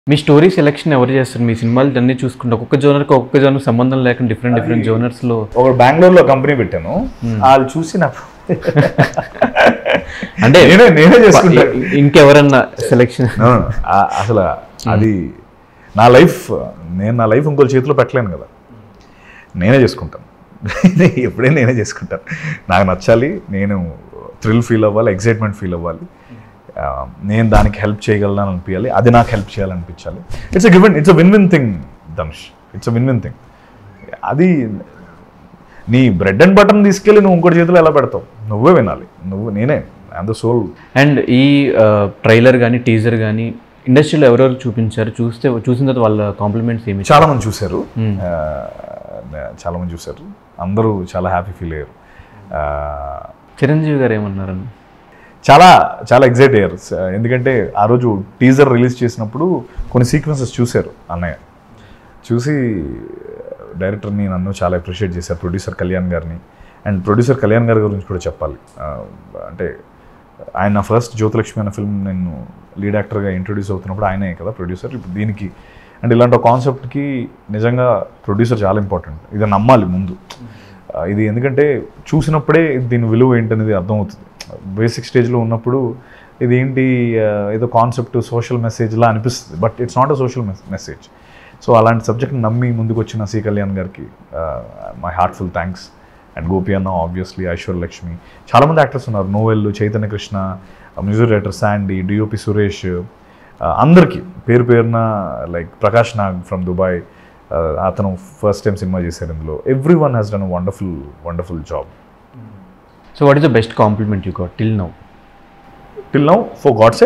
మీ story selection ఎవరు చేస్తారు మీ సినిమాలు అన్ని చూసుకుంటే ఒక్కొక్క జోనర్కి ఒక్కొక్క జోనర్ సంబంధం లేకుండా డిఫరెంట్ డిఫరెంట్ జోనర్స్లో ఒక బెంగళూరులో కంపెనీ పెట్టాను వాళ్ళు చూసి నాకు అంటే నేనే నేనే చేసుకుంటా ఇంకెవరన్నా సెలెక్షన్ No, no, no. ఆ- అసలు అది నా లైఫ్ నేను నా లైఫ్ ఇంకో చేతిలో పెట్టలేను కదా నేనే చేసుకుంటాను ఎప్పుడైనా నేనే చేసుకుంటాను నాకు నచ్చాలి నేను థ్రిల్ ఫీల్ అవ్వాలి ఎక్సైట్మెంట్ ఫీల్ అవ్వాలి ఆ, నేను దానికి హెల్ప్ చేయగలను అనిపించాలి అది నాకు హెల్ప్ చేయాలనిపించాలి it's a given it's a win win thing Dhanush it's a win win thing అది నీ బ్రెడ్ అండ్ బటన్ తీసుకెళ్ళి నువ్వు ఇంకోటి చేతిలో ఎలా పెడతావు నువ్వే వినాలి నువ్వు నేనే ఐమ్ ద సోల్ అండ్ ఈ ట్రైలర్ కానీ టీజర్ కానీ ఇండస్ట్రీలో ఎవరెవరు చూపించారు చూస్తే చూసిన తర్వాత వాళ్ళ కాంప్లిమెంట్స్ ఏమి చాలా మంది చూశారు ఆ, చాలా మంది చూశారు అందరూ చాలా హ్యాపీ ఫీల్ అయ్యారు ఆ, చిరంజీవి గారు ఏమన్నారని చాలా చాలా ఎగ్జైట్ అయ్యారు స- ఎందుకంటే ఆ రోజు టీజర్ రిలీజ్ చేసినప్పుడు కొన్ని సీక్వెన్సెస్ చూశారు అన్నయ్య చూసి డైరెక్టర్ని నన్ను చాలా అప్రిషియేట్ చేశారు ప్రొడ్యూసర్ కళ్యాణ్ గారిని అండ్ ప్రొడ్యూసర్ కళ్యాణ్ గారి గురించి కూడా చెప్పాలి ఆ, అంటే ఆయన నా ఫస్ట్ జ్యోతిలక్ష్మి అనే ఫిల్మ్ నేను లీడ్ యాక్టర్గా ఇంట్రొడ్యూస్ అవుతున్నప్పుడు ఆయనే కదా ప్రొడ్యూసర్ ఇప్పుడు దీనికి అండ్ ఇలాంటి ఒక కాన్సెప్ట్కి నిజంగా ప్రొడ్యూసర్ చాలా ఇంపార్టెంట్ ఇది నమ్మాలి ముందు ఆ, ఇది ఎందుకంటే చూసినప్పుడే దీని విలువ ఏంటనేది అర్థమవుతుంది బేసిక్ స్టేజ్లో ఉన్నప్పుడు ఇది ఏంటి ఆ, ఏదో కాన్సెప్ట్ సోషల్ మెసేజ్లా అనిపిస్తుంది but it's not a social message so అలాంటి సబ్జెక్ట్ని నమ్మి ముందుకు వచ్చిన సి కళ్యాణ్ గారికి my heartful thanks and Gopi అన్న ఆబ్వియస్లీ ఐశ్వర్ లక్ష్మి చాలామంది యాక్టర్స్ ఉన్నారు Noel Chaitanya Krishna music director Sandy DOP Suresh ఆ, అందరికీ పేరు పేరున like Prakash Nag from Dubai అతను ఫస్ట్ టైం సినిమా చేశారు ఇందులో everyone has done wonderful wonderful job so what is the best compliment you got till now till now for Godse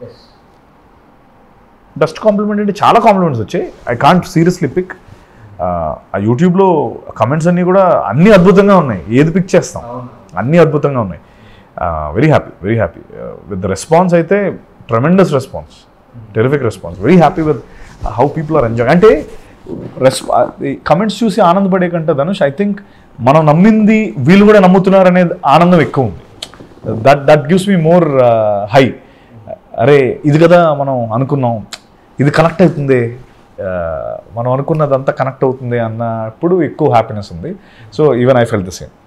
best compliment అంటే చాలా కాంప్లిమెంట్స్ వచ్చాయి ఐ కాంట్ సీరియస్లీ పిక్ ఆ యూట్యూబ్లో comments అన్నీ కూడా అన్నీ అద్భుతంగా ఉన్నాయి ఏది పిక్ చేస్తాం అన్నీ అద్భుతంగా ఉన్నాయి very happy very happy with the response అయితే tremendous response terrific response very happy with how people are enjoy అంటే రెస్పా కమెంట్స్ చూసి ఆనందపడే కంటే ధనుష్ ఐ థింక్ మనం నమ్మింది వీళ్ళు కూడా నమ్ముతున్నారు అనేది ఆనందం ఎక్కువ ఉంది that that gives me more high అరే ఇది కదా మనం అనుకున్నాం ఇది కనెక్ట్ అవుతుంది ఆ, మనం అనుకున్నదంతా కనెక్ట్ అవుతుంది అన్నప్పుడు ఎక్కువ హ్యాపీనెస్ ఉంది so even I fell the same